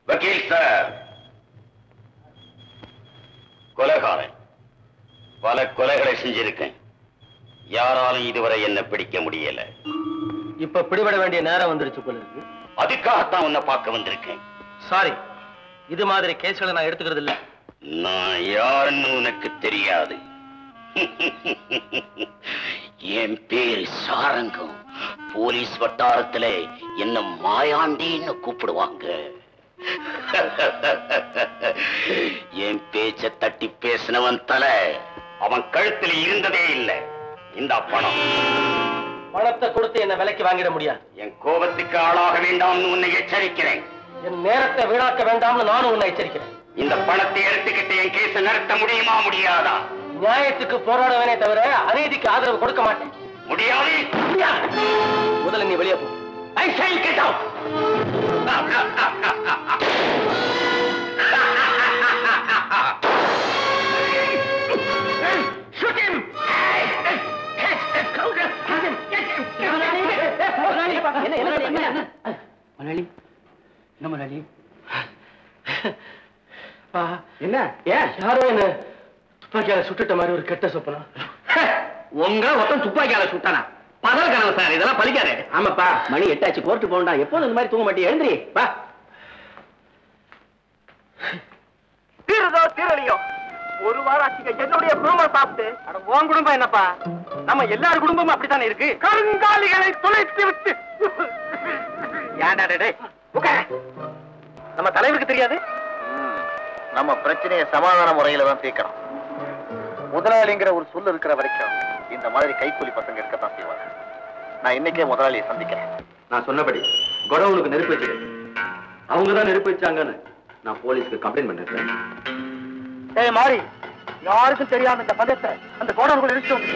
வக்கீல் சார் கொலைகாரன் பல கொலைகளை செஞ்சிருக்கேன் யாராலும் இதுவரை என்ன பிடிக்க முடியல இப்ப பிடிபட வேண்டிய நேரம் வந்துருச்சு போல இருக்கு அதுக்காகத்தான் உன்னை பார்க்க வந்திருக்கேன் சாரி இது மாதிரி கேஸ்களை நான் எடுத்துக்கிறது இல்ல நான் யாருன்னு உனக்கு தெரியாது என் பேரு சாரங்கம் போலீஸ் வட்டாரத்துல என்ன மாயாண்டின்னு கூப்பிடுவாங்க என் பேச்ச தட்டி பேசினவன் தலை அவன் கழுத்துல இருந்ததே இல்லை இந்த பணம் பணத்தை கொடுத்து என்ன விலைக்கு வாங்கிட முடியாது என் கோபத்துக்கு ஆளாக வேண்டாம்னு உன்னை எச்சரிக்கிறேன் என் நேரத்தை வீணாக்க வேண்டாம்னு நானும் உன்னை எச்சரிக்கிறேன் இந்த பணத்தை எடுத்துக்கிட்டு என் கேஸ நடத்த முடியுமா முடியாதா நியாயத்துக்கு போராடுவேனே தவிர அநீதிக்கு ஆதரவு கொடுக்க மாட்டேன் முடியாது முதல்ல நீ வெளியே போ I shall get out. Shoot him! Manali என்ன மணாலி என்ன ஏன் யாரோ என்ன துப்பாக்கியால சுட்டுட்ட மாதிரி ஒரு கெட்ட சொப்பனம் உங்க மொத்தம் துப்பாக்கியால சுட்டானா பகல் கனவு சார் இதெல்லாம் பலிக்காது ஆமாப்பா மணி எட்டாச்சு கோர்ட்டு போகண்டா எப்போதும் இந்த மாதிரி தூங்க மாட்டேன் எழுந்திரி வா தீருதோ தீரலையோ ஒரு வாரம் ஆச்சுங்க என்னுடைய குடும்பம் சாப்பிட்டு அட உன் குடும்பம் என்னப்பா நம்ம எல்லார் குடும்பமும் அப்படித்தானே இருக்கு கருங்காலிகளை துளைத்து விட்டு ஏன்டா டேய், டேய் உட்காரு. நம்ம தலைவருக்கு தெரியாது நம்ம பிரச்சனையை சமாதான முறையில தான் தீர்க்கணும் முதலாளிங்கிற ஒரு சொல் இருக்கிற வரைக்கும் இந்த மாதிரி கைக்கூலி பசங்க இருக்கத்தான் செய்வாங்க நான் இன்னைக்கே முதலாளியை சந்திக்கிறேன் நான் சொன்னபடி குடவுனுக்கு நெருப்பு வச்சுடு அவங்க தான் நெருப்பு வச்சாங்கன்னு நான் போலீஸ்க்கு கம்ப்ளைண்ட் பண்ணிருக்கேன் ஏய் மாறி யாருக்கும் தெரியாம இந்த பந்தத்தை அந்த கோடவுக்குள்ள இடிச்சு வந்து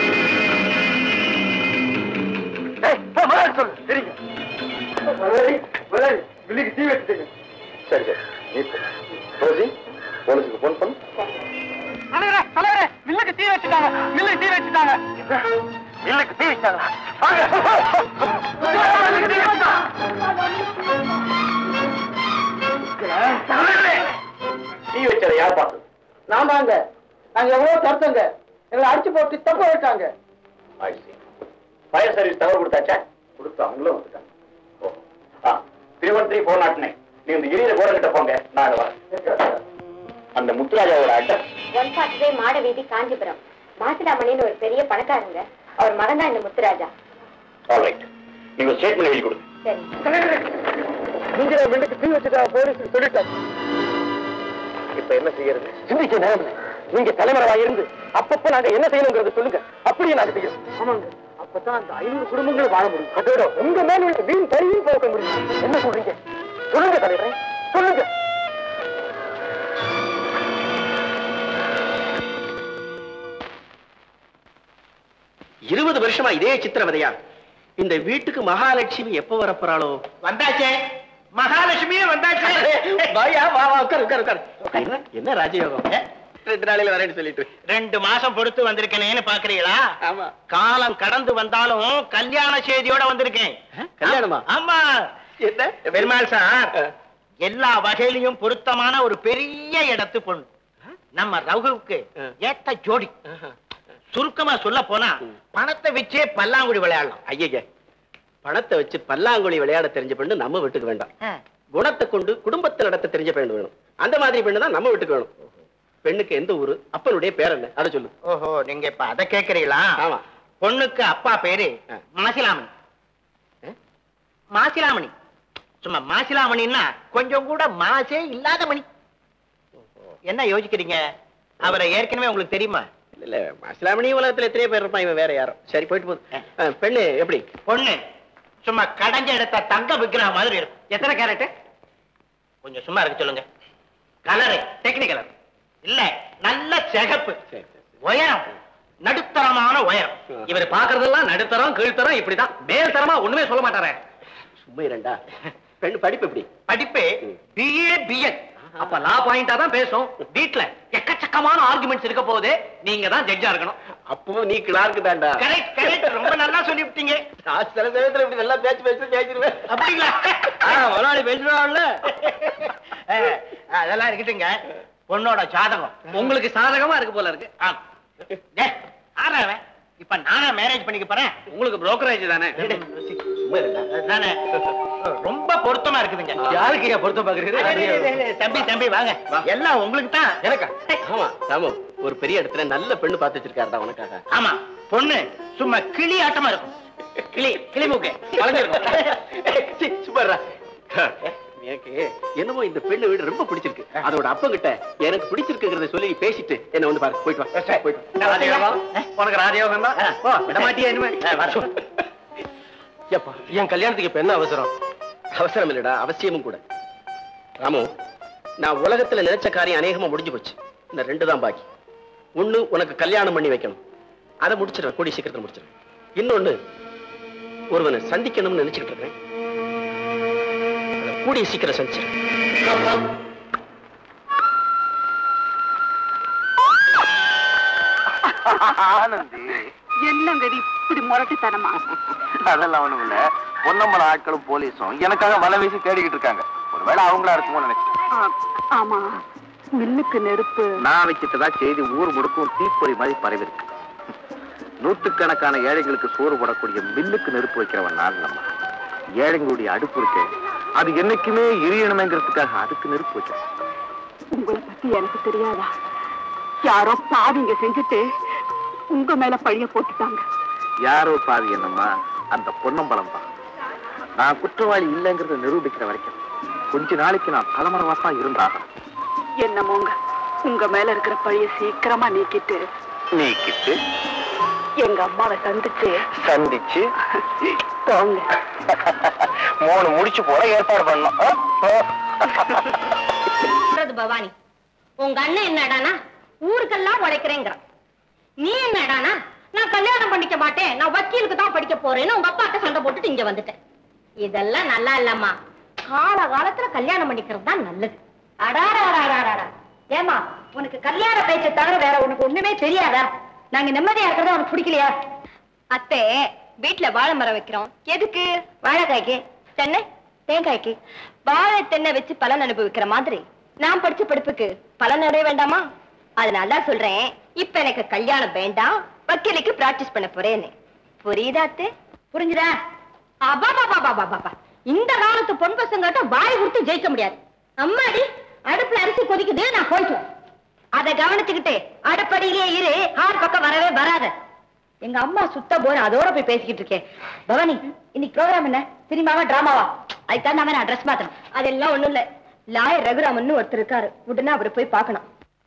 ஏய் போ முதலாளி சொல்லு தெரியுங்க முதலாளி முதலாளி வில்லிக்கு தீ வச்சுட்டீங்க சரி சரி நீ போ. ரோசி போலீஸுக்கு போன் பண்ணு தலைவரே தலைவரே மில்லுக்கு தீ வச்சுட்டாங்க மில்லுக்கு தீ வச்சுட்டாங்க மில்லுக்கு தீ வச்சாங்க வாங்க. மில்லுக்கு தீ வச்சாங்க. தீ வச்சதை யார் பார்த்தது நான் தாங்க நாங்க எவ்வளவு தடுத்தங்க எங்களை அடிச்சு போட்டு தப்ப வச்சாங்க ஃபயர் சர்வீஸ் தகவல் கொடுத்தாச்சா கொடுத்து அவங்களும் வந்துட்டாங்க ஓ ஆ three one three four naught nine நீ இந்த எரியிற போற கிட்ட போங்க நான் வரேன் அந்த முத்துராஜாவோட அட்ரஸ் ஒன் ஃபார்ட்டி ஃபைவ் மாட வீதி காஞ்சிபுரம் மாசிலாமணின்னு ஒரு பெரிய பணக்காரங்க அவர் மகன் தான் இந்த முத்துராஜா ஆல் ரைட் நீங்க ஸ்டேட்மெண்ட் எழுதி கொடுங்க சரி நீங்க மில்லுக்கு தீ வச்சுட்டா போலீஸ் சொல்லிட்டாங்க இப்ப என்ன செய்யறது சிந்திக்க நேரம் இல்லை. நீங்க தலைமறைவா இருந்து அப்பப்ப நாங்க என்ன செய்யணுங்கிறத சொல்லுங்க அப்படியே நாங்க செய்யறோம் ஆமாங்க அப்பதான் அந்த ஐநூறு குடும்பங்களும் வாழ முடியும் அதோட உங்க மேல உள்ள வீண் பழியும் போக்க முடியும் என்ன சொல்றீங்க சொல்லுங்க தலைவரே சொல்லுங்க இருபது வருஷமா இதே சித்திரவதையா இந்த வீட்டுக்கு மகாலட்சுமி எப்ப வரப்போறாளோ வந்தாச்சே மகாலட்சுமியே வந்தாச்சே வாயா வா வா உட்கார் உட்கார் உட்கார் என்ன, என்ன ராஜயோகம் ஏ, ரெண்டு நாளையில வரேன்னு சொல்லிட்டு ரெண்டு மாசம் பொறுத்து வந்திருக்கேனேன்னு பாக்குறீங்களா ஆமா காலம் கடந்து வந்தாலும் கல்யாண செய்தியோட வந்திருக்கேன் கல்யாணமா ஆமா என்ன பெருமாள் சார் ஆ. எல்லா வகையிலையும் பொருத்தமான ஒரு பெரிய இடத்து பொண்ணு நம்ம ரகுவுக்கு ஆ. ஏத்த ஜோடி சுருக்கமா சொல்ல போனா பணத்தை வச்சே பல்லாங்குழி விளையாடலாம் ஐயய்ய பணத்தை வச்சு பல்லாங்குழி விளையாட தெரிஞ்ச பெண்ணு நம்ம வீட்டுக்கு வேண்டாம் குணத்தை கொண்டு குடும்பத்தை நடத்த தெரிஞ்ச பெண்ணு வேணும் அந்த மாதிரி பெண்ணு தான் நம்ம வீட்டுக்கு வேணும் பெண்ணுக்கு எந்த ஊரு அப்பனுடைய பேர் என்ன அதை சொல்லு ஓஹோ நீங்க இப்ப அத கேக்குறீங்களா ஆமா பொண்ணுக்கு அப்பா பேரு ஆ. மாசிலாமணி ஆ? மாசிலாமணி சும்மா மாசிலாமணின்னா கொஞ்சம் கூட மாசே இல்லாத மணி என்ன யோசிக்கிறீங்க அவரை ஏற்கனவே உங்களுக்கு தெரியுமா இல்ல இல்ல மசிலாமணி உலகத்துல எத்தனை பேர் இருப்பான் இவன் வேற யாரும் சரி போயிட்டு போகுது ஆ, பெண்ணு எப்படி பொண்ணு சும்மா கடைஞ்ச எடுத்த தங்க விக்கிற மாதிரி இருக்கும் எத்தனை கேரட் கொஞ்சம் சும்மா இருக்க சொல்லுங்க கலரு டெக்னிக்கலர் இல்ல நல்ல சிகப்பு சரி, சரி. உயரம் நடுத்தரமான உயரம் ஆ. இவர் பாக்குறதெல்லாம் நடுத்தரம் கீழ்த்தரம் இப்படிதான் மேல் தரமா ஒண்ணுமே சொல்ல மாட்டாரே சும்மா இரண்டா பெண்ணு படிப்பு எப்படி படிப்பு ம். பிஏ பிஎட் அப்ப லா பாயிண்டா தான் பேசும் வீட்ல எக்கச்சக்கமான ஆர்குமெண்ட்ஸ் இருக்க போகுது நீங்க தான் ஜட்ஜா இருக்கணும் அப்பவும் நீ கிளார்க்கு தான்டா கரெக்ட் கரெக்ட் ரொம்ப நல்லா சொல்லிவிட்டீங்க நான் சில சமயத்துல இப்படி நல்லா பேச்சு பேச்சு பேசிடுவேன் அப்படிங்களா முதலாளி பேசுவான்ல அஹ், அதெல்லாம் இருக்கட்டுங்க பொண்ணோட ஜாதகம் உங்களுக்கு சாதகமா இருக்கு போல இருக்கு ஆ. டேய், யாரா அவன்? இப்ப நானா மேரேஜ் பண்ணிக்க போறேன் உங்களுக்கு புரோக்கரேஜ் தானே சும்மா இருடா. அதுதானே ரொம்ப பொருத்தமா இருக்குதுங்க யாருக்கு ஏன் பொருத்தம் அடே, அடே, அடே, பாக்குறீங்க அடே, தம்பி தம்பி வாங்க வா. எல்லாம் உங்களுக்கு தான் எனக்கா ஆமா ராமு ஒரு பெரிய இடத்துல நல்ல பெண்ணு பார்த்து வச்சிருக்காருடா உனக்காக ஆமா பொண்ணு சும்மா கிளி ஆட்டமா இருக்கும் கிளி கிளி மூக்கு சீ, சும்மா இருடா. எனக்கு என்னமோ இந்த பெண்ணு வீடு ரொம்ப பிடிச்சிருக்கு அதோட அப்பங்கிட்ட எனக்கு பிடிச்சிருக்குங்கிறத சொல்லி நீ பேசிட்டு என்ன வந்து பாரு போயிட்டு வா போயிட்டு வா. ராஜயோகம்? உனக்கு ராஜயோகம் தான் ஆ, போ, விட மாட்டியா இனிமே? ஆ, வர. ஏப்பா என் கல்யாணத்துக்கு இப்ப என்ன அவசரம் அவசரம் இல்லடா அவசியமும் கூட ராமு நான் உலகத்துல நினைச்ச காரியம் அநேகமா முடிஞ்சு போச்சு இந்த ரெண்டு தான் பாக்கி ஒண்ணு உனக்கு கல்யாணம் பண்ணி வைக்கணும் அதை முடிச்சிடுறேன் கூடிய சீக்கிரத்துல முடிச்சிடுறேன் இன்னொன்னு ஒருவனை சந்திக்கணும்னு நினைச்சுக்கிட்டு இருக்கேன் அதை கூடிய சீக்கிரம் சந்திச்சிடுறேன் ஆனந்தி என்னங்க இது இப்படி முரட்டுத்தனமா அதெல்லாம் ஒண்ணும் இல்ல பொன்னம்பல ஆட்களும் போலீஸும் எனக்காக வலை வீசி தேடிக்கிட்டு இருக்காங்க ஒருவேளை அவங்களா இருக்குமோ நினைச்சிட்டேன் ஆ, ஆமா மில்லுக்கு நெருப்பு நான் வச்சுட்டதா செய்தி ஊர் முடுக்கும் தீப்பொறி மாதிரி பரவி இருக்கு நூத்துக்கணக்கான ஏழைகளுக்கு சோறு போடக்கூடிய மில்லுக்கு நெருப்பு வைக்கிறவன் நான் நம்ம ஏழைங்களுடைய அடுப்பு இருக்கு அது என்னைக்குமே எரியணுமேங்கிறதுக்காக அதுக்கு நெருப்பு வச்சேன் உங்களை பத்தி எனக்கு தெரியாதா யாரோ பாவிங்க செஞ்சுட்டு உங்க மேல பழிய போட்டுட்டாங்க யாரோ பாவி என்னம்மா அந்த பொன்னம்பலம் தான் நான் குற்றவாளி இல்லைங்கிறத நிரூபிக்கிற வரைக்கும் கொஞ்ச நாளைக்கு நான் தலைமறைவா தான் இருந்தாக என்னமோங்க உங்க மேல இருக்கிற பழிய சீக்கிரமா நீக்கிட்டு நீக்கிட்டு எங்க அம்மாவை சந்திச்சு சந்திச்சு போங்க மூணு முடிச்சு போட ஏற்பாடு பண்ணோம் சொல்றது பவானி உங்க அண்ணன் என்னடானா ஊருக்கெல்லாம் உழைக்கிறேங்கிறான் நீ என்னடானா நான் கல்யாணம் பண்ணிக்க மாட்டேன் நான் வக்கீலுக்கு தான் படிக்க போறேன்னு உங்க அப்பாட்ட சண்டை போட்டுட்டு இங்க வந்துட்டேன் இதெல்லாம் நல்லா இல்லம்மா கால காலத்துல கல்யாணம் பண்ணிக்கிறது தான் நல்லது அடாடாடாடாடா ஏமா உனக்கு கல்யாண பேச்சை தவிர வேற உனக்கு ஒண்ணுமே தெரியாதா நாங்க நிம்மதியா இருக்கிறது உனக்கு பிடிக்கலையா அத்தை வீட்டுல வாழை மரம் வைக்கிறோம் எதுக்கு வாழைக்காய்க்கு தென்னை தேங்காய்க்கு வாழை தென்னை வச்சு பலன் அனுபவிக்கிற மாதிரி நான் படிச்ச படிப்புக்கு பலன் அடைய வேண்டாமா அதனால தான் சொல்றேன் இப்ப எனக்கு கல்யாணம் வேண்டாம் வக்கீலுக்கு பிராக்டிஸ் பண்ண போறேன்னு புரியுதா அத்தை புரிஞ்சுதா அபாபாபாபாபாபா இந்த காலத்து பொன் பசங்கிட்ட வாய் கொடுத்து ஜெயிக்க முடியாது அம்மாடி அடுப்புல அரிசி கொதிக்குது நான் போயிட்டு வரேன். அதை கவனிச்சுக்கிட்டு அடுப்படியிலே இரு ஆறு பக்கம் வரவே வராத எங்க அம்மா சுத்த போற அதோட போய் பேசிக்கிட்டு இருக்கேன் பவானி இன்னைக்கு ப்ரோக்ராம் என்ன சினிமாவா டிராமாவா அதுக்கு தகுந்த நான் ட்ரெஸ் மாத்தணும் அதெல்லாம் ஒண்ணும் இல்ல லாயர் ரகுராமன் ஒருத்தர் இருக்காரு உடனே அவரை போய் பார்க்கணும்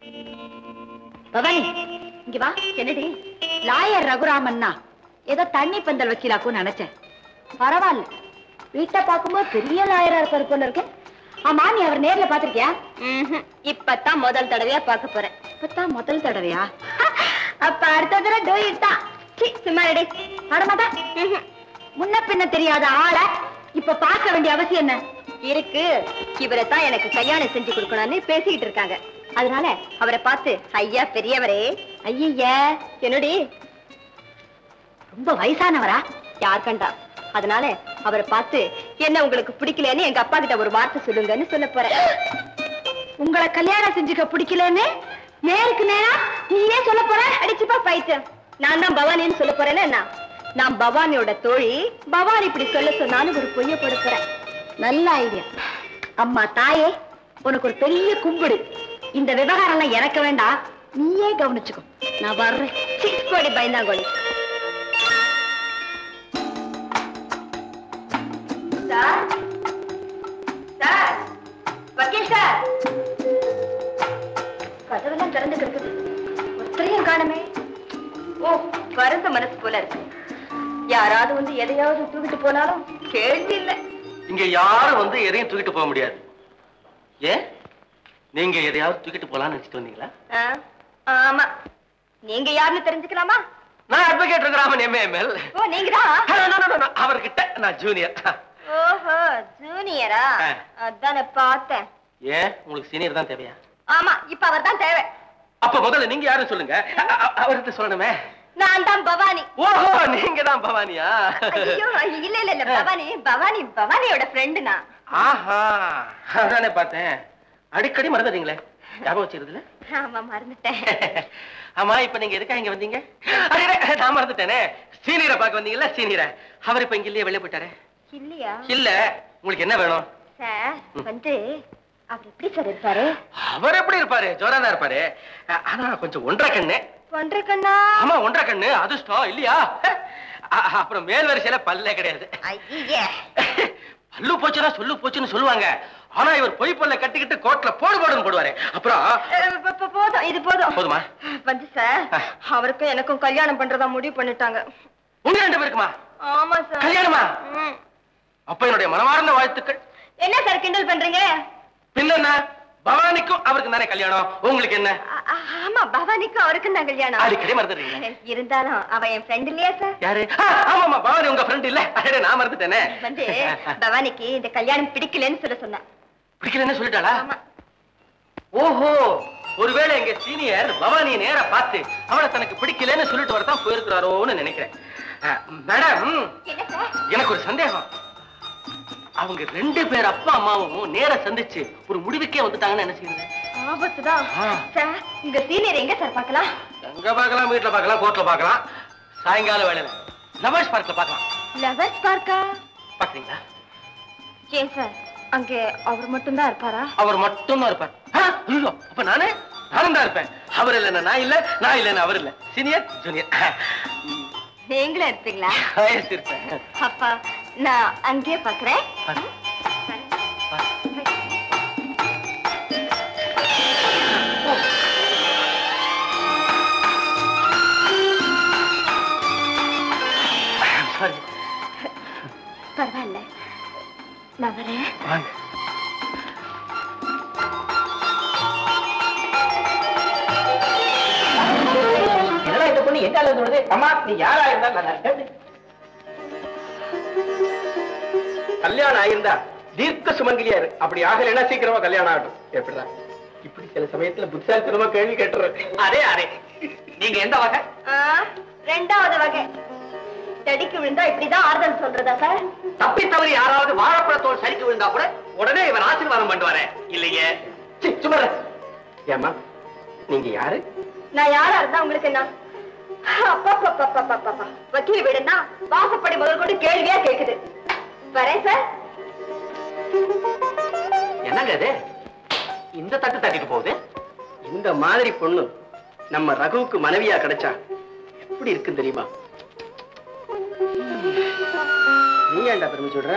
பவானி இங்க வா என்னடி லாயர் ரகுராமன்னா ஏதோ தண்ணி பந்தல் வக்கீலாக்கும்னு நினைச்சேன் பரவாயில்ல வீட்டை பார்க்கும்போது பெரிய லாயரா இருப்பாரு போல இருக்கு ஆமா நீ அவர் நேர்ல பாத்திருக்கியா இப்பதான் முதல் தடவையா பார்க்க போறேன் இப்பதான் முதல் தடவையா அப்ப அடுத்த தடவை டூயிட் தான் சீ, சும்மா ரெடி படமாதான் முன்ன பின்ன தெரியாத ஆளை இப்ப பார்க்க வேண்டிய அவசியம் என்ன இருக்கு இவரை தான் எனக்கு கல்யாணம் செஞ்சு கொடுக்கணும்னு பேசிக்கிட்டு இருக்காங்க அதனால அவரை பார்த்து ஐயா பெரியவரே ஐயா என்னடி ரொம்ப வயசானவரா யார் கண்டா அதனால அவரை பார்த்து என்ன உங்களுக்கு பிடிக்கலன்னு எங்க அப்பா கிட்ட ஒரு வார்த்தை சொல்லுங்கன்னு சொல்ல போறேன் உங்களை கல்யாணம் செஞ்சுக்க பிடிக்கலன்னு நேருக்கு நேரா நீயே சொல்ல போற அடிச்சுப்பா பைத்தியம் நான் தான் பவானின்னு சொல்ல போறேன்னா என்ன? நான் பவானியோட தோழி பவானி இப்படி சொல்ல சொன்னான்னு ஒரு பொய்ய போட போறேன் நல்ல ஐடியா அம்மா தாயே உனக்கு ஒரு பெரிய கும்பிடு இந்த விவகாரம் எல்லாம் எனக்கு வேண்டாம் நீயே கவனிச்சுக்கோ நான் வர்றேன் சிக்ஸ் கோடி பயந்தாங்கோடி சார் சார் வக்கீல் சார் கதவெல்லாம் திறந்து கிடக்குது ஒருத்தரையும் காணுமே ஓ வருந்த மனசு போல இருக்கு யாராவது வந்து எதையாவது தூக்கிட்டு போனாலும் கேள்வி இல்ல இங்க யாரும் வந்து எதையும் தூக்கிட்டு போக முடியாது ஏன் நீங்க எதையாவது தூக்கிட்டு போலாம்னு நினைச்சிட்டு வந்தீங்களா ஆ, ஆமா நீங்க யாருன்னு தெரிஞ்சுக்கலாமா நான் அட்வொகேட் ராமன் எம்ஏஎம்எல் ஓ நீங்கதான் அவர்கிட்ட நான் ஜூனியர் ஓஹோ ஜூனியரா ஆ. அதானே பார்த்தேன் ஏன் உங்களுக்கு சீனியர் தான் தேவையா ஆமா இப்ப அவர் தான் தேவை அப்ப முதல்ல நீங்க யாரும் சொல்லுங்க அ- அ- அவர்கிட்ட சொல்லணுமே நான் தான் பவானி ஓஹோ நீங்க தான் பவானியா ஐயோ இல்ல இல்ல இல்ல பவானி பவானி பவானியோட ஃப்ரெண்டு நான் ஆஹா அதானே பார்த்தேன் அடிக்கடி மறந்துடுறீங்களே ஞாபகம் வச்சிருதுல ஆமா மறந்துட்டேன் ஆமா இப்ப நீங்க எதுக்கா இங்க வந்தீங்க அடே, நான் மறந்துட்டேனே சீனியரை பார்க்க வந்தீங்கல்ல சீனியரை அவர் இப்ப இங்க இல்லையே வெளியே போயிட்டாரு இல்லையா இல்ல உங்களுக்கு என்ன வேணும் சார் வந்து அவர் எப்படி சார் இருப்பாரு அவர் எப்படி இருப்பாரு ஜோரா தான் இருப்பாரு அ- ஆனா கொஞ்சம் ஒன்றரை கண்ணு ஒன்றரை கண்ணா ஆமா ஒன்றரை கண்ணு அதிர்ஷ்டம் இல்லையா அ- அப்புறம் மேல் வரிசையில பல்லே கிடையாது ஐயே பல்லு போச்சுன்னா சொல்லு போச்சுன்னு சொல்லுவாங்க ஆனா இவர் பொய் பல்ல கட்டிக்கிட்டு கோட்ல போடு போடுன்னு போடுவாரு அப்புறம் போதும் இது போதும் போதுமா வந்து சார் அவருக்கும் எனக்கும் கல்யாணம் பண்றதா முடிவு பண்ணிட்டாங்க உங்க ரெண்டு பேருக்குமா ஆமா சார் கல்யாணமா ம். அப்ப என்னுடைய மனமார்ந்த வாழ்த்துக்கள் என்ன சார் கிண்டல் பண்றீங்க பின்ன பவானிக்கும் அவருக்கு தானே கல்யாணம் உங்களுக்கு என்ன ஆ- ஆ- ஆமா பவானிக்கும் அவருக்கும் தான் கல்யாணம் அடிக்கடி மறந்துடுறீங்க இருந்தாலும் அவ என் ஃப்ரெண்ட் இல்லையா சார் யாரு ஆ, ஆமாமா பவானி உங்க ஃப்ரெண்ட் இல்ல அடே நான் மறந்துட்டேனே வந்து பவானிக்கு இந்த கல்யாணம் பிடிக்கலன்னு சொல்ல சொன்னேன் பிடிக்கலன்னு சொல்லிட்டாளா ஆமா ஓஹோ ஒருவேளை எங்க சீனியர் பவானியை நேரா பார்த்து அவளை தனக்கு பிடிக்கலன்னு சொல்லிட்டு வரதான் போயிருக்கிறாரோன்னு நினைக்கிறேன் அஹ், மேடம் என்ன சார் எனக்கு ஒரு சந்தேகம் அவங்க ரெண்டு பேர் அப்பா அம்மாவும் நேரா சந்திச்சு ஒரு முடிவுக்கே வந்துட்டாங்கன்னு என்ன செய்யுது ஆபத்துதான் ஆ. சார் உங்க சீனியர் எங்க சார் பார்க்கலாம் எங்க பார்க்கலாம் வீட்டுல பார்க்கலாம் கோர்ட்ல பார்க்கலாம் சாயங்கால வேலையில லவர்ஸ் பார்க்ல பார்க்கலாம் லவர்ஸ் பார்க்கா பாக்குறீங்களா ஏன் சார் அங்கே அவர் மட்டும் தான் இருப்பாரா அவர் மட்டும் தான் இருப்பார் ஆ, ஐயோ, அப்ப நானே நானும் தான் இருப்பேன் அவர் இல்லைன்னா நான் இல்ல நான் இல்லைன்னா அவர் இல்ல சீனியர் ஜூனியர் நீங்களும் இருப்பீங்களா வயசு இருப்பேன் அப்பா நான் அங்கேயே பாக்குறேன் பாரு. சாரி பரவாயில்ல நான் வரேன் வாங்க இதெல்லாம் இந்த பொண்ணு எங்க அளவு தோணுது அம்மா நீ யாரா இருந்தா நல்லா இருக்க. கல்யாணம் ஆயிருந்தா தீர்க்க சுமங்கலியா இரு அப்படி ஆகலைன்னா சீக்கிரமா கல்யாணம் ஆகட்டும் எப்படிடா இப்படி சில சமயத்துல புத்தாலித்தனமா கேள்வி கேட்டுறேன் அதே அதே நீங்க எந்த வகை ஆ, ரெண்டாவது வகை தடிக்கு விழுந்தா இப்படிதான் ஆறுதல் சொல்றதா சார் தப்பி தவறி யாராவது வாழைப்பழத்தோல் சரிக்கு விழுந்தா கூட உடனே இவன் ஆசீர்வாதம் பண்ணுவாரே இல்லையே சி, சும்மா இரு. ஏம்மா நீங்க யாரு நான் யாரா இருந்தா உங்களுக்கு என்ன அப்பப்பப்பப்பப்பப்பப்பா. வக்கீல் வீடுன்னா வாசப்படி முதல் கொண்டு கேள்வியா கேக்குது வரேன் சார் என்னங்க இது இந்த தட்டு தட்டிட்டு போகுது இந்த மாதிரி பொண்ணு நம்ம ரகுவுக்கு மனைவியா கிடைச்சா எப்படி இருக்குன்னு தெரியுமா நீ ஏன்டா பெருமை சொல்ற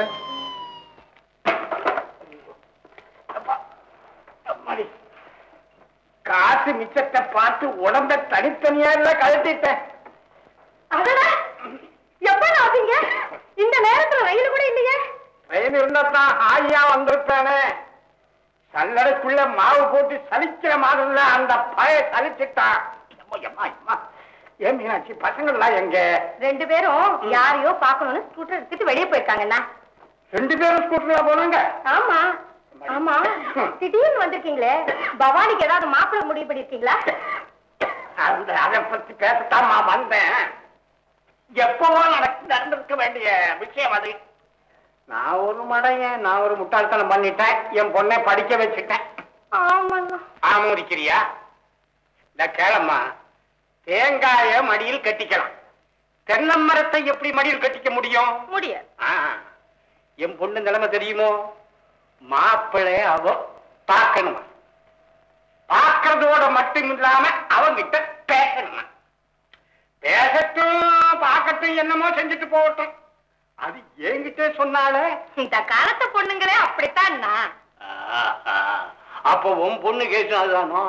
காசு மிச்சத்தை பார்த்து உடம்ப தனித்தனியா இல்ல கழட்டிட்டேன் அடடா எப்ப ஆவீங்க இந்த நேரத்துல ரயில் கூட இல்லையே ரயில் இருந்தா ஆயா வந்திருப்பானே சல்லடைக்குள்ள மாவு போட்டு சலிக்கிற மாதிரி அந்த பய சலிச்சுட்டான் எம்மா, எம்மா, எம்மா. ஏன் மீனாட்சி பசங்கள்லாம் எங்க ரெண்டு பேரும் யாரையோ பார்க்கணும்னு ஸ்கூட்டர் எடுத்துட்டு வெளியே போயிருக்காங்கண்ணா ரெண்டு பேரும் ஸ்கூட்டர்ல போனாங்க ஆமா ஆமா திடீர்னு வந்திருக்கீங்களே பவானிக்கு ஏதாவது மாப்பிள்ளை முடிவு பண்ணிருக்கீங்களா அந்த அதை பத்தி பேசத்தாமா வந்தேன் எப்பவோ நடக்கு நடந்திருக்க வேண்டிய விஷயம் அது நான் ஒரு மடையன் நான் ஒரு முட்டாள்தனம் பண்ணிட்டேன் என் பொண்ணை படிக்க வச்சுட்டேன் ஆமாண்ணா ஆமூரிக்கிறியா இந்த கேளம்மா தேங்காய மடியில் கட்டிக்கலாம் தென்னமரத்தை எப்படி மடியில் கட்டிக்க முடியும் முடியாது ஆ, என் பொண்ணு நிலைமை தெரியுமோ மாப்பிள்ளை அவ பார்க்கணுமா பார்க்கறதோட மட்டும் இல்லாம அவங்கிட்ட பேசணுமா பேசட்டும் பார்க்கட்டும் என்னமோ செஞ்சுட்டு போகட்டும் அது என்கிட்ட சொன்னாலே இந்த காலத்து பொண்ணுங்களே அப்படித்தான் ஆஹா. அப்போ உன் பொண்ணு கேட்டு அதுதானோ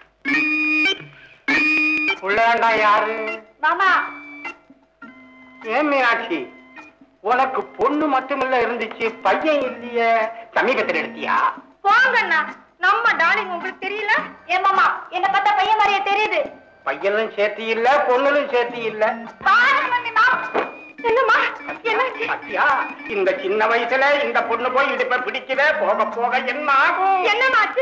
உள்ளாண்டா யாரு மாமா ஏன் மீனாட்சி உனக்கு பொண்ணு மட்டுமில்ல இருந்துச்சு பையன் இல்லையே சமீபத்தில் எடுத்தியா போங்கண்ணா நம்ம டார்லிங் உங்களுக்கு தெரியல ஏன் மாமா என்ன பார்த்தா பையன் மாதிரியே தெரியுது பையனும் சேர்த்து இல்ல பொண்ணுலும் சேர்த்து இல்ல பாருங்க மம்மிமா. என்னம்மா என்ன பாத்தியா இந்த சின்ன வயசுல இந்த பொண்ணு போய் இடுப்ப பிடிக்கல போக போக என்ன ஆகும் என்னமாச்சு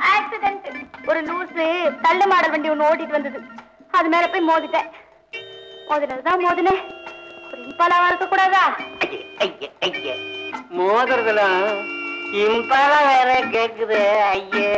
ஆக்சிடென்ட் ஒரு லூசு தள்ளு மாடல் வண்டி ஒண்ணு ஓட்டிட்டு வந்தது அது மேல போய் மோதிட்டேன் மோதினதுதான் மோதினே பிரின்பாலாவா இருக்க கூடாதா மோதிரத்துல இம்பால வேற கேக்குது ஐயே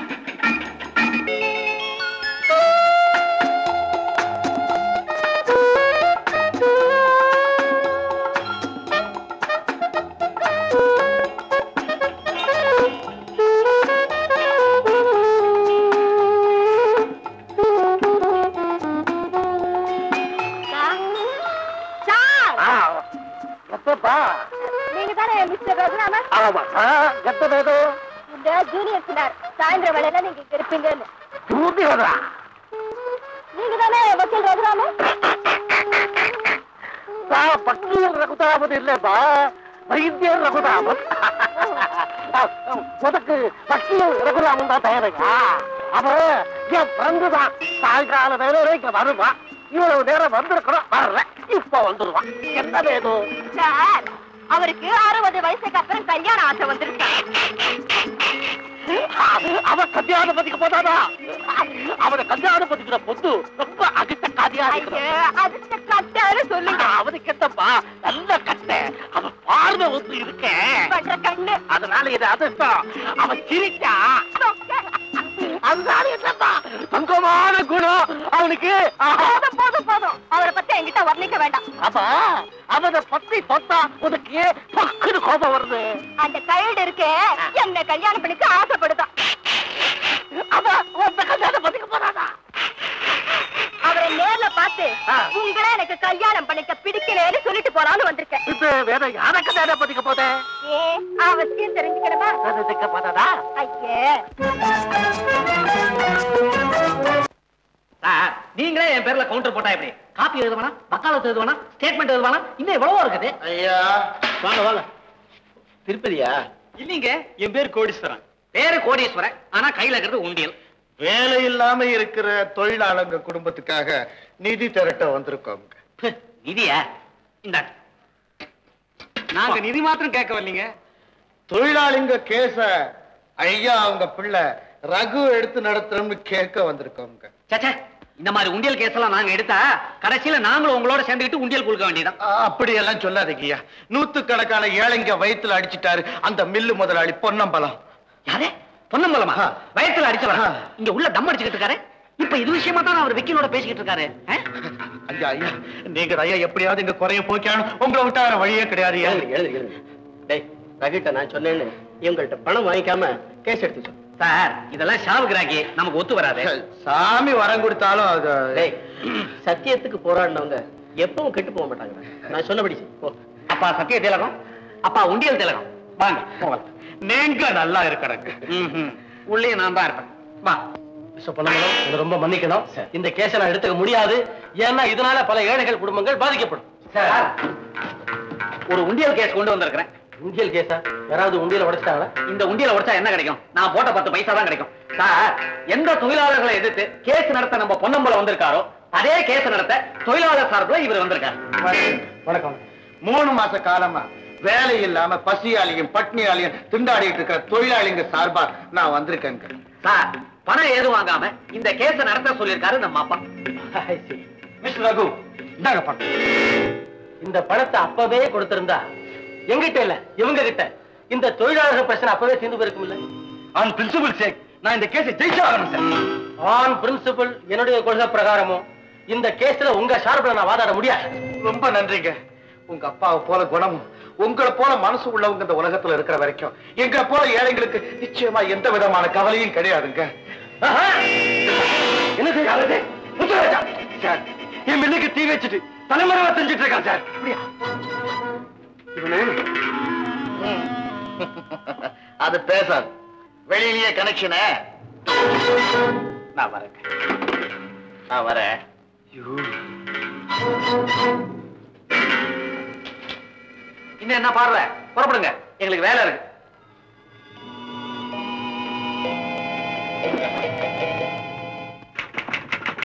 சார் எப்பப்பா நீங்க தானே மிஸ்டர் ரகுராமன் ஆமா கத்தது இந்த ஜூனியர் சொன்னார் சாயந்தரம் வேலையில நீங்க இங்க இருப்பீங்கன்னு தூண்டி வர்றா நீங்க தானே வக்கீல் ரகுராமன் பக்கீர் ரகுதாமன் இல்லப்பா வைத்தியர் ரகுதாமன் உனக்கு பக்கீர் ரகுராமன் தான் தயாரிக்கா அவன் என் ஃப்ரெண்டு தான் சாயங்கால நேரம் இங்க வருவான் இவ்வளவு நேரம் வந்திருக்கணும் வரல இப்ப வந்துருவான் என்ன வேணும் சார் அவருக்கு அறுபது வயசுக்கு அப்புறம் கல்யாண ஆசை வந்துருக்கா அவன் கல்யாணம் பண்ணிக்க போதானா அவனை கல்யாணம் பண்ணிக்கிற பொண்ணு ரொம்ப அதிர்ஷ்ட காதியா ஐயோ இருக்கிறான் அதுக்கு கட்டாரு சொல்லுங்க அவனுக்கு என்னப்பா நல்ல கண்ண அவன் பார்வை ஒன்று இருக்க பண்ற கண்ணு அதனால இது அதிர்ஷ்டம் அவன் சிரிச்சா அதனால என்னப்பா தங்கமான குணம் அவனுக்கு போதும் போதும் போதும் அவரை பத்தி என்கிட்ட வர்ணிக்க வேண்டாம் அப்ப அவனை பத்தி தொட்டா உனக்கு ஏன் பக்குன்னு கோபம் வருது அந்த கைடு இருக்கே என்ன கல்யாணம் பண்ணிக்க ஆசைப்படுதான் அவன் உன்னை கல்யாணம் பண்ணிக்க போறானா அவரை நேர்ல பார்த்து ஆ. உங்களே எனக்கு கல்யாணம் பண்ணிக்க பிடிக்கலன்னு சொல்லிட்டு போலான்னு வந்திருக்கேன் இது வேற யாரை கல்யாணம் பண்ணிக்க போதே ஏ அவசியம் தெரிஞ்சுக்கணுமா தெரிஞ்சுக்க போதா ஐயே சார் நீங்களே என் பேர்ல கவுண்டர் போட்டா எப்படி காப்பி எழுத வேணாம் வக்காலத்து எழுத வேணாம் ஸ்டேட்மெண்ட் எழுத வேணாம் இன்னும் எவ்வளவோ இருக்குது ஐயா வாங்க வாங்க திருப்பதியா இல்லீங்க என் பேர் கோடீஸ்வரன் பேரு கோடீஸ்வரன் ஆனா கையில இருக்கிறது உண்டியல் வேலை இல்லாம இருக்கிற தொழிலாளங்க குடும்பத்துக்காக நிதி திரட்ட வந்திருக்கோம் ஹ், நிதியா இந்த நாங்க நிதி மாத்திரம் கேட்க வரலீங்க தொழிலாளிங்க கேச ஐயா அவங்க பிள்ளை ரகு எடுத்து நடத்துறோம்னு கேட்க வந்திருக்கோங்க சச்சா இந்த மாதிரி உண்டியல் கேஸ் எல்லாம் நாங்க எடுத்தா கடைசியில நாங்களும் உங்களோட சேர்ந்துக்கிட்டு உண்டியல் கொடுக்க வேண்டியதான் அப்படி எல்லாம் சொல்லாதீங்க ஐயா நூத்துக்கணக்கான ஏழைங்க வயித்துல அடிச்சிட்டாரு அந்த மில்லு முதலாளி பொன்னம்பலம் யாரே பொன்னம்பலமா ஆ. வயத்துல அடிச்சவரா ஆ. இங்க உள்ள தம் அடிச்சுக்கிட்டு இருக்காரு இப்ப இது விஷயமா தான் அவர் வக்கீலோட பேசிக்கிட்டு இருக்காரு ஆ? ஐயா ஐயா நீங்க ஐயா எப்படியாவது இங்க குறைய போய்க்கணும் உங்களை விட்டா வேற வழியே கிடையாது ஐயா. எழுதுங்க எழுதுங்க எழுதுங்க டேய் ரகிட்ட நான் சொன்னேன்னு இவங்கள்ட்ட பணம் வாங்கிக்காம கேஸ் எடுத்து சொல்லு சார் இதெல்லாம் ஷாவுக்குறாக்கி நமக்கு ஒத்து வராது சாமி வரம் கொடுத்தாலும் அது டேய் சத்தியத்துக்கு போராடினவங்க எப்பவும் கெட்டு போக மாட்டாங்க நான் சொன்னபடி செய். போ அப்பா சத்திய திலகம் அப்பா உண்டியல் திலகம் வாங்க போகலாம் நீங்க நல்லா இருக்கணுங்க ம்ஹும். உள்ளே நான் தான் இருப்பேன் வா மிஸ்டர் பொன்னமலம் இது ரொம்ப மன்னிக்கணும் இந்த கேஸை நான் எடுத்துக்க முடியாது ஏன்னா இதனால பல ஏழைகள் குடும்பங்கள் பாதிக்கப்படும் சார் ஒரு உண்டியல் கேஸ் கொண்டு வந்திருக்கிறேன் உண்டியல் கேஸா யாராவது உண்டியல உடைச்சிட்டாங்களா இந்த உண்டியல உடைச்சா என்ன கிடைக்கும் நான் போட்ட பத்து பைசா தான் கிடைக்கும் சார் எந்த தொழிலாளர்களை எதிர்த்து கேஸ் நடத்த நம்ம பொன்னம்பலம் வந்திருக்காரோ அதே கேஸ் நடத்த தொழிலாளர் சார்பில் இவர் வந்திருக்காரு வணக்கம் மூணு மாச காலமா வேலை இல்லாம பசியாளியும் பட்னியாளியும் திண்டாடிட்டு இருக்கிற தொழிலாளிங்க சார்பா நான் வந்திருக்கேங்க சார் பணம் ஏதும் வாங்காம இந்த கேஸ நடத்த சொல்லியிருக்காரு நம்ம அப்பா மிஸ்டர் ரகு இந்தாங்க பணம் இந்த பணத்தை அப்பவே கொடுத்திருந்தா எங்கிட்ட இல்ல இவங்க கிட்ட இந்த தொழிலாளர்கள் பிரச்சனை அப்பவே தீர்ந்து போயிருக்கும் இல்ல ஆன் பிரின்சிபல் சேக் நான் இந்த கேஸை ஜெயிச்சு ஆகணும் சார் ஆன் பிரின்சிபல் என்னுடைய கொள்கை பிரகாரமும் இந்த கேஸ்ல உங்க சார்பில் நான் வாதாட முடியாது ரொம்ப நன்றிங்க உங்க அப்பாவை போல குணமும் உங்களை போல மனசு உள்ளவங்க இந்த உலகத்துல இருக்கிற வரைக்கும் எங்களை போல ஏழைங்களுக்கு நிச்சயமா எந்த விதமான கவலையும் கிடையாதுங்க ஆஹா! என்னது யாரது முத்துராஜா சார் என் மில்லுக்கு தீ வச்சுட்டு தலைமறைவா செஞ்சுட்டு இருக்கான் சார் அப்படியா இவனு அது பேசாது வெளியிலேயே கனெக்ஷனு நான் வரேன் நான் வரேன் இன்னும் என்ன பார்வை புறப்படுங்க எங்களுக்கு வேலை இருக்கு